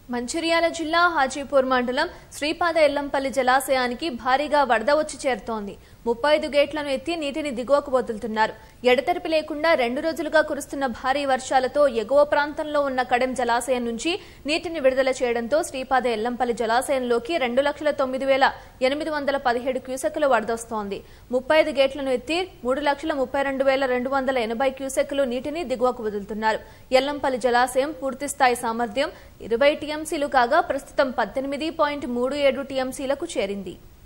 మంచిర్యాల జిల్లా హాజీపూర్ మండలం శ్రీపాద ఎల్లంపల్లి జలాశయానికి భారీగా వరద వచ్చి చేరుతోంది ముప్పై ఐదు గేట్లను ఎత్తి నీటిని దిగువకు వదులుతున్నారు ఎడతెరిపి లేకుండా రెండు రోజులుగా కురుస్తున్న భారీ వర్షాలతో ఎగువ ప్రాంతంలో ఉన్న కడెం జలాశయం నుంచి నీటిని విడుదల చేయడంతో శ్రీపాద ఎల్లంపల్లి జలాశయంలోకి రెండు లక్షల తొమ్మిది వేల ఎనిమిది వందల పదిహేడు క్యూసెక్కులు వరదొస్తోంది ముప్పై ఐదు గేట్లను ఎత్తి మూడు లక్షల ముప్పై రెండు వేల రెండు వందల ఎనభై క్యూసెక్కులు నీటిని దిగువకు వదులుతున్నారు ఎల్లంపల్లి జలాశయం పూర్తిస్థాయి సామర్థ్యం ఇరవై టీఎంసీలు కాగా ప్రస్తుతం పద్దెనిమిది పాయింట్ మూడు ఏడు టీఎంసీలకు చేరింది